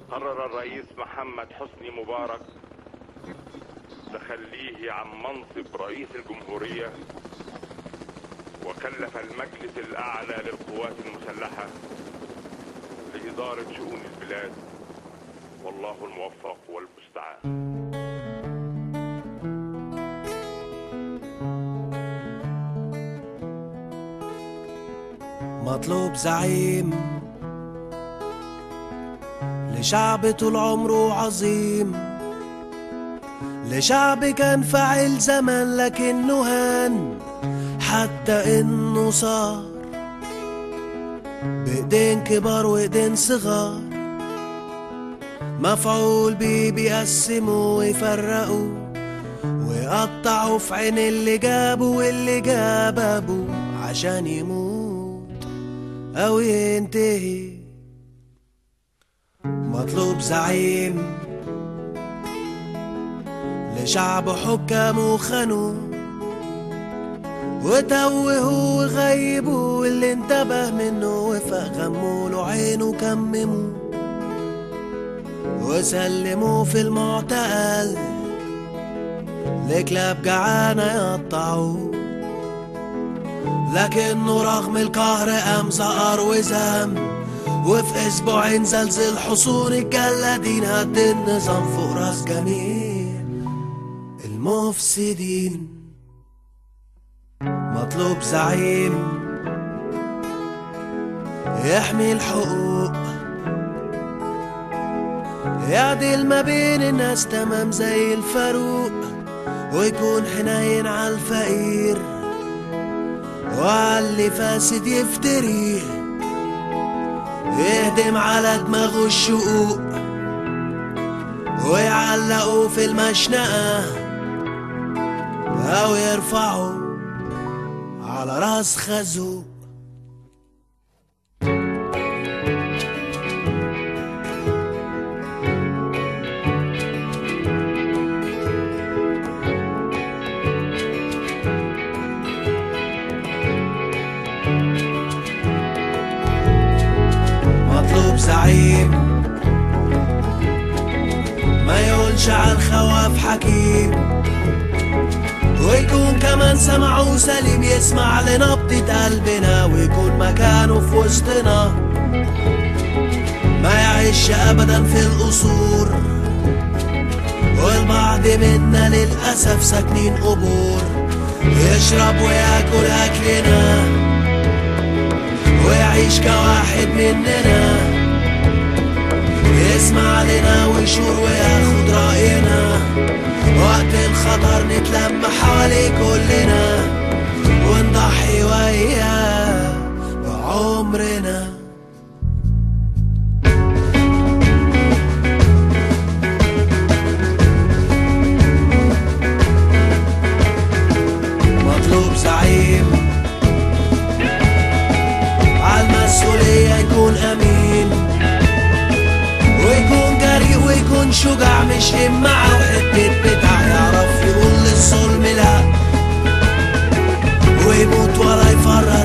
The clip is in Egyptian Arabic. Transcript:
قرر الرئيس محمد حسني مبارك تخليه عن منصب رئيس الجمهورية وكلف المجلس الأعلى للقوات المسلحة لإدارة شؤون البلاد والله الموفق والمستعان مطلوب زعيم لشعب طول عمره عظيم لشعب كان فاعل زمان لكنه هان حتى انه صار بايدين كبار وايدين صغار مفعول بيه بيقسموا ويفرقوا ويقطعوا في عين اللي جابوا واللي جاب ابوه عشان يموت او ينتهي مطلوب زعيم لشعب حكامه خانوه وتوهوا وغيبوا اللي انتبه منه وفق غموا له عينه كمموا وسلموا في المعتقل لكلاب جعانة يقطعوه لكنه رغم القهر قام زقر وزهم وفي اسبوعين زلزل حصون الجلادين هد النظام فوق راس جميع المفسدين مطلوب زعيم يحمي الحقوق يعدل ما بين الناس تمام زي الفاروق ويكون حنين على الفقير وعلى اللي فاسد يفتريه يهدم على دماغه الشقوق ويعلقوا في المشنقة أو يرفعوا على راس خازوق مطلوب زعيم ما يقولش على الخواف حكيم ويكون كمان سمعه سليم يسمع لنبضة قلبنا ويكون مكانه في وسطنا ما يعيش ابدا في القصور والبعض منا للاسف ساكنين قبور يشرب وياكل اكلنا ويعيش كواحد مننا يسمع لنا ويشور وياخد رأينا وقت الخطر نتلم حواليه كلنا ونضحي وياه بعمرنا مطلوب زعيم عالمسؤولية يكون أمين ويكون جريء ويكون شجاع مش همعة وحتة بتاع يعرف يقول للظلم لا ويموت ولا يفرق